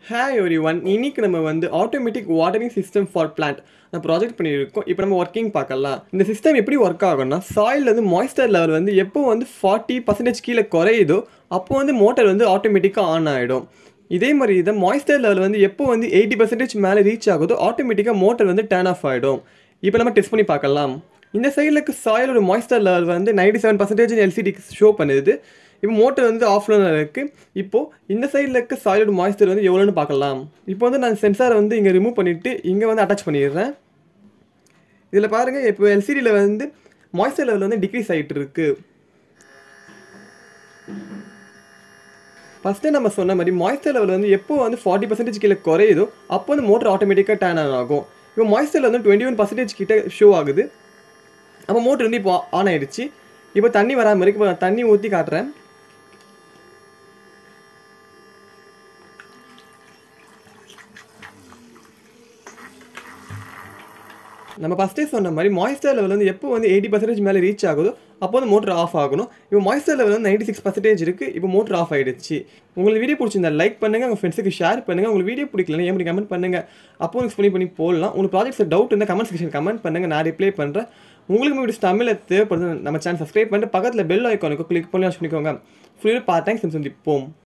hi every one இன்னைக்கு நம்ம வந்து automatic watering system for plant நான் ப்ராஜெக்ட் பண்ணியிருக்கோம் இப்போ நம்ம ஒர்க்கிங் பார்க்கலாம் இந்த சிஸ்டம் எப்படி ஒர்க் ஆகும்னா சாயில் வந்து மாய்ஸ்டர் லெவல் வந்து எப்போ வந்து ஃபார்ட்டி பர்சன்டேஜ் கீழே குறையுதோ அப்போ வந்து மோட்டர் வந்து ஆட்டோமேட்டிக்காக ஆன் ஆகிடும் இதே மாதிரி இதை மாய்ஸ்டர் லெவல் வந்து எப்போ வந்து எயிட்டி பர்சன்டேஜ் மேலே ரீச் ஆகுதோ ஆட்டோமேட்டிக்காக மோட்டர் வந்து டேர்ன் ஆஃப் ஆகிடும் இப்போ நம்ம டெஸ்ட் பண்ணி பார்க்கலாம் இந்த சைடில் இருக்க சாயிலோட மாய்ஸ்டர் லெவல் வந்து ninety seven percentage LCD show பண்ணுது இப்போ மோட்டர் வந்து ஆஃப்லைன் இருக்குது இப்போது இந்த சைடில் இருக்க சாயிலோட மாய்ஸ்டர் வந்து எவ்வளோன்னு பார்க்கலாம் இப்போ வந்து நான் சென்சாரை வந்து இங்கே ரிமூவ் பண்ணிவிட்டு இங்கே வந்து அட்டாச் பண்ணிடுறேன் இதில் பாருங்கள் இப்போ எல்சிடியில் வந்து மாய்ஸ்டர் லெவல் வந்து டிக்ரீஸ் ஆகிட்டு இருக்கு ஃபஸ்ட்டு நம்ம சொன்ன மாதிரி மாய்ஸ்டர் லெவல் வந்து எப்போ வந்து ஃபார்ட்டி பர்சன்டேஜ் கீழே குறையுதோ அப்போ வந்து மோட்டர் ஆட்டோமேட்டிக்காக டேன் ஆன் ஆகும் இப்போ மாய்ஸ்டர் வந்து டுவெண்ட்டி ஒன் பர்சன்டேஜ் கிட்ட ஷோ ஆகுது அப்போ மோட்டர் வந்து இப்போ ஆன் ஆயிடுச்சு இப்போ தண்ணி வராமல் இருக்கு இப்போ தண்ணி ஊற்றி காட்டுறேன் நம்ம ஃபஸ்ட்டே சொன்ன மாதிரி மாய்ஸ்டர் லெவல் வந்து எப்போ வந்து எயிட்டி பர்சன்டேஜ் மேலே ரீச் ஆகுதோ அப்போ வந்து மோட்டர் ஆஃப் ஆகணும் இப்போ மாய்ஸ்டர் லெவல் வந்து நைன்டி சிக்ஸ் பர்சன்டேஜ் இருக்குது இப்போ மோட்டர் ஆஃப் ஆகிடுச்சு உங்களுக்கு வீடியோ பிடிச்சிருந்தா லைக் பண்ணுங்கள் உங்கள் ஃப்ரெண்ட்ஸுக்கு ஷேர் பண்ணுங்கள் உங்களுக்கு வீடியோ பிடிக்கலன்னா ஏன் கமெண்ட் பண்ணுங்கள் அப்போ உங்களுக்கு பண்ணி பண்ணி போடலாம் உங்களுக்கு ப்ராஜெக்ட்ஸ் டவுட் இருந்தால் கமெண்ட் செக்ஷன் கமெண்ட் பண்ணுங்கள் நான் ரிப்ளை பண்ணுறேன் உங்களுக்கு வீடியோஸ் தமிழில் தேவைப்படுது நம்ம சேனல் சப்ஸ்கிரைப் பண்ணிட்டு பக்கத்தில் பெல் ஐக்கானுக்கு கிளிக் பண்ணி வாட்ச் பண்ணிக்கோங்க ஃபுல்லாக பார்த்தாங்க சந்திப்போம்